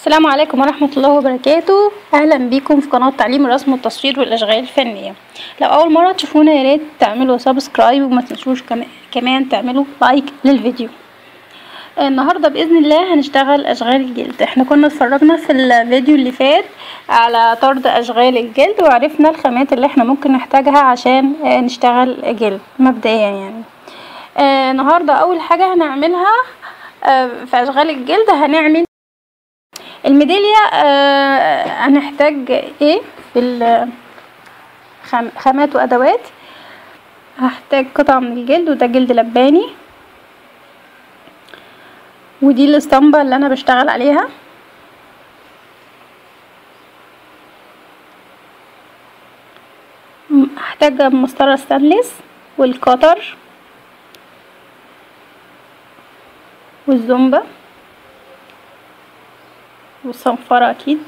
السلام عليكم ورحمة الله وبركاته أهلا بيكم في قناة تعليم الرسم والتصوير والأشغال الفنية لو أول مرة تشوفونا ياريت تعملوا سبسكرايب وما تنسوش كم- كمان تعملوا لايك للفيديو النهاردة بإذن الله هنشتغل أشغال الجلد احنا كنا اتفرجنا في الفيديو اللي فات على طرد أشغال الجلد وعرفنا الخامات اللي احنا ممكن نحتاجها عشان آه، نشتغل جلد مبدئيا يعني آه، النهاردة أول حاجة هنعملها آه، في أشغال الجلد هنعمل الميدالية آه، هنحتاج ايه في ال- خام- خامات وادوات هحتاج قطعة من الجلد وده جلد لباني ودي الاسطمبة اللي انا بشتغل عليها م- هحتاج مسطرة ستانلس والقطر والزومبا والصنفرة اكيد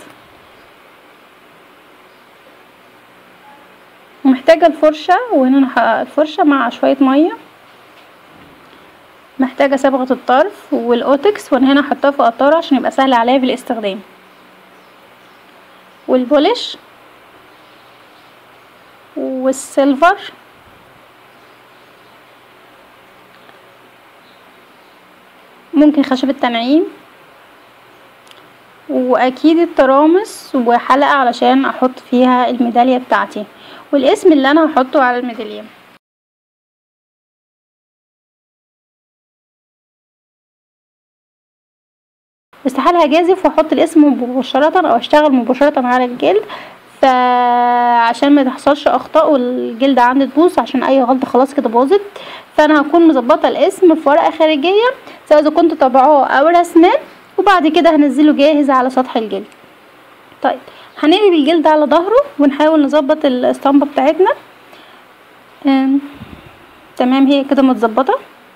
ومحتاجة الفرشة وهنا أنا ح- الفرشة مع شوية مية محتاجة صبغة الطرف والاوتكس وانا هنا حطاه في قطارة عشان يبقى سهل عليا في الاستخدام والبولش والسيلفر ممكن خشب التنعيم واكيد الترامس وحلقة علشان احط فيها الميدالية بتاعتي والاسم اللي انا هحطه على الميدالية استحالة هجازف واحط الاسم مباشرة او اشتغل مباشرة على الجلد فعشان ما تحصلش اخطاء والجلد عندي تبوظ عشان اي غلطة خلاص كده باظت فانا هكون مظبطة الاسم في ورقة خارجية سواء اذا كنت طبعاه او رسماه وبعد كده هنزله جاهز على سطح الجلد طيب هنقلب الجلد على ظهره ونحاول نظبط الاسطمبة بتاعتنا آم، تمام هي كده متظبطة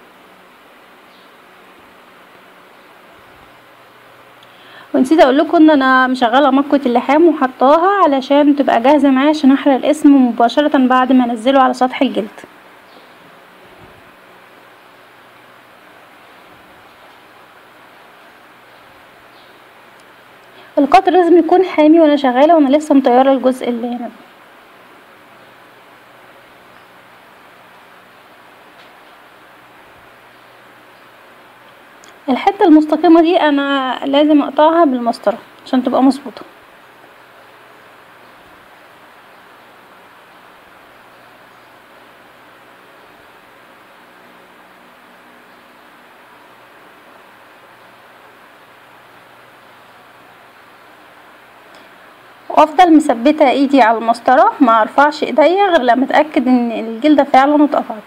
ونسيت اقول لكم ان انا مشغله مكوة اللحام وحطاها علشان تبقى جاهزه معايا عشان احرق الاسم مباشره بعد ما انزله على سطح الجلد القطر لازم يكون حامي وانا شغاله وانا لسه مطيره الجزء اللي هنا الحته المستقيمه دي انا لازم اقطعها بالمسطره عشان تبقى مظبوطه وافضل مثبته ايدي على المسطره ما ارفعش ايديا غير لما اتاكد ان الجلده فعلا اتقطعت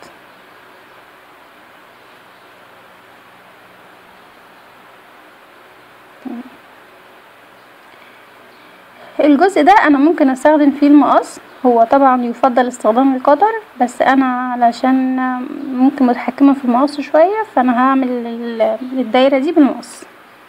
الجزء ده انا ممكن استخدم فيه المقص هو طبعا يفضل استخدام القطر بس انا علشان ممكن متحكمه في المقص شويه فانا هعمل ال- الدايره دي بالمقص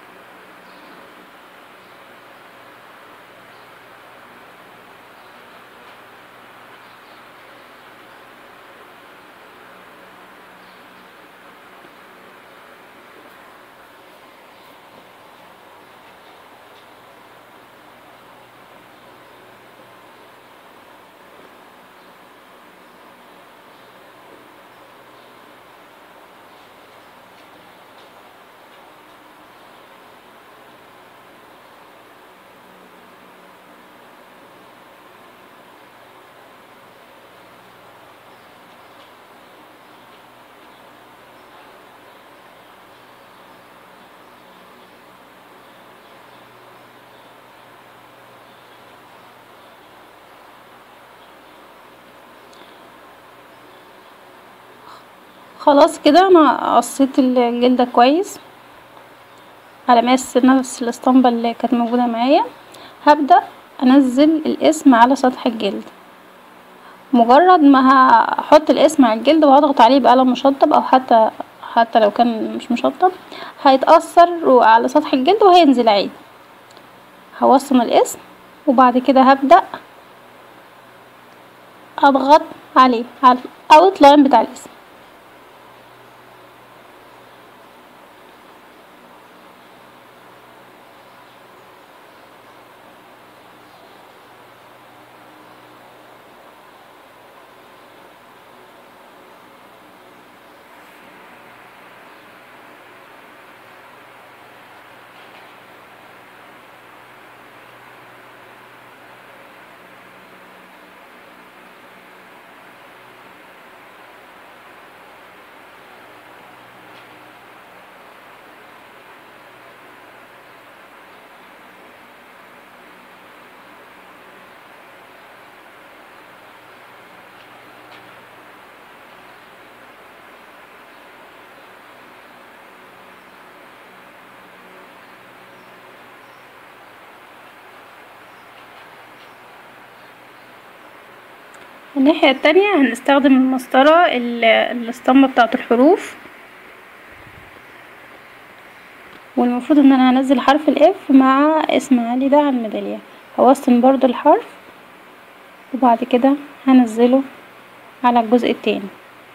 خلاص كده انا قصيت الجلده كويس على مقاس نفس الاسطمبة اللي كانت موجودة معايا هبدأ انزل الاسم على سطح الجلد مجرد ما هحط الاسم على الجلد وهضغط عليه بقلم مشطب او حتى حتى لو كان مش مشطب هيتأثر على سطح الجلد وهينزل عادي هوصم الاسم وبعد كده هبدأ اضغط عليه على الاوت لاين بتاع الاسم الناحية التانية هنستخدم المسطرة ال- الاسطمبة بتاعة الحروف والمفروض ان انا هنزل حرف الاف مع اسم علي ده على الميدالية هوسطن برضو الحرف وبعد كده هنزله على الجزء التاني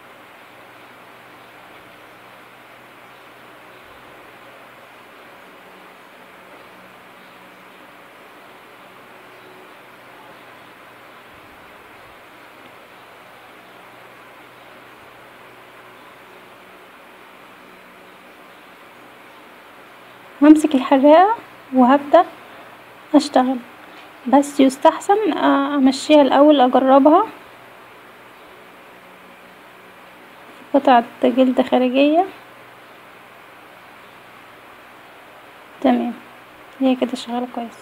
همسك الحراقة وهبدأ اشتغل بس يستحسن امشيها الاول اجربها في قطعة جلد خارجية تمام هي كده شغالة كويس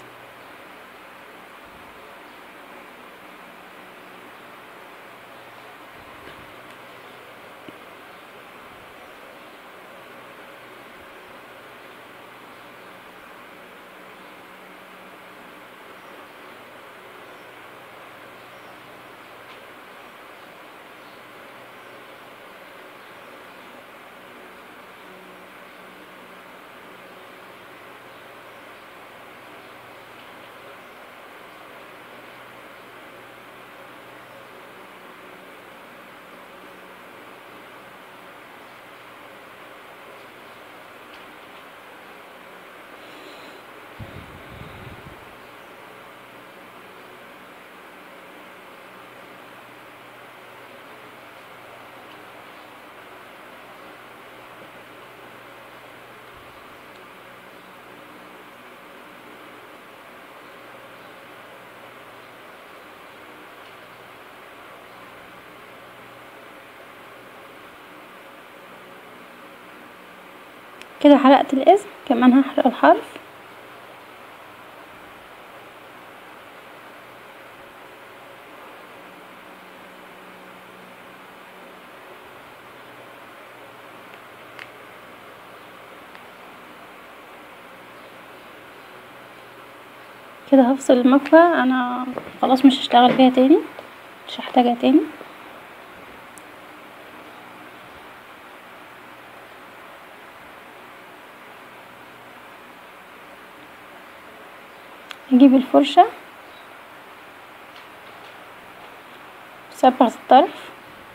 كده حلقت الاسم كمان هحرق الحرف كده هفصل المكوى انا خلاص مش هشتغل فيها تاني مش هحتاجها تاني نجيب الفرشة صبغة الطرف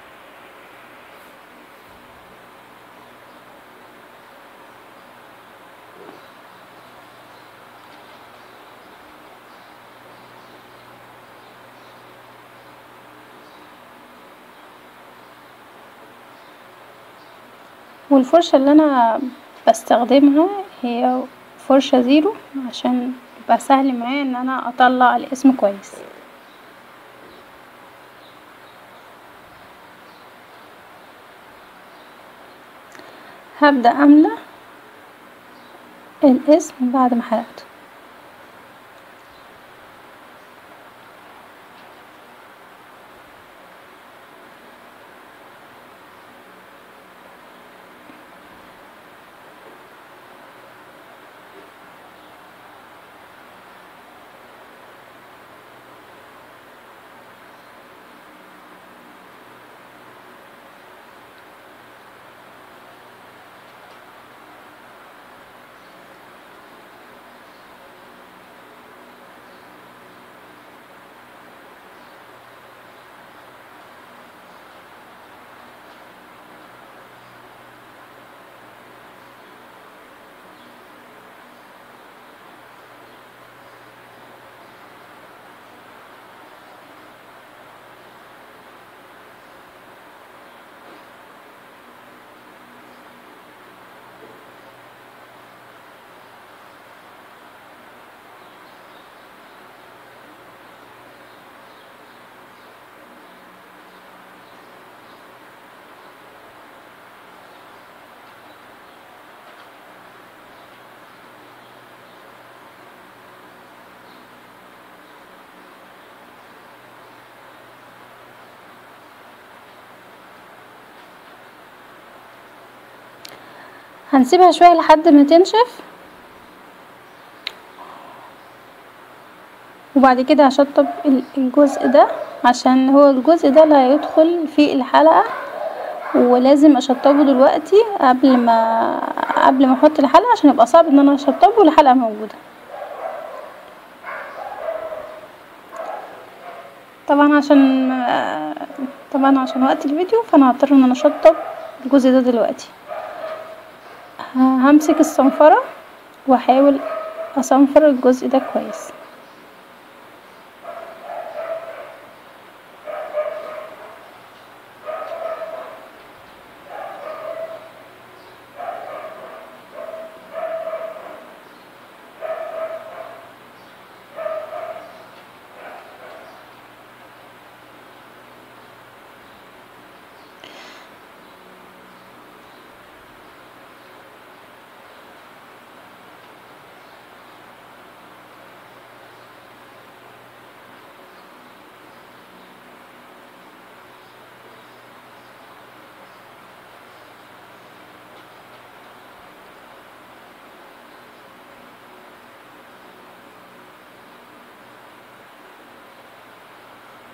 والفرشة اللي انا بستخدمها هي فرشة زيرو عشان يبقى سهل معايا ان انا اطلع الاسم كويس هبدأ املى الاسم بعد ما حرقته هنسيبها شوية لحد ما تنشف وبعد كده هشطب الجزء ده عشان هو الجزء ده اللي هيدخل في الحلقة ولازم اشطبه دلوقتي قبل ما قبل ما احط الحلقة عشان يبقى صعب ان انا اشطبه والحلقة موجودة طبعا عشان طبعا عشان وقت الفيديو فانا هضطر ان انا اشطب الجزء ده دلوقتي همسك الصنفرة واحاول اصنفر الجزء ده كويس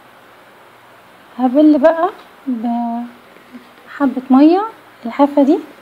هبل بقى بحبة مية الحافة دي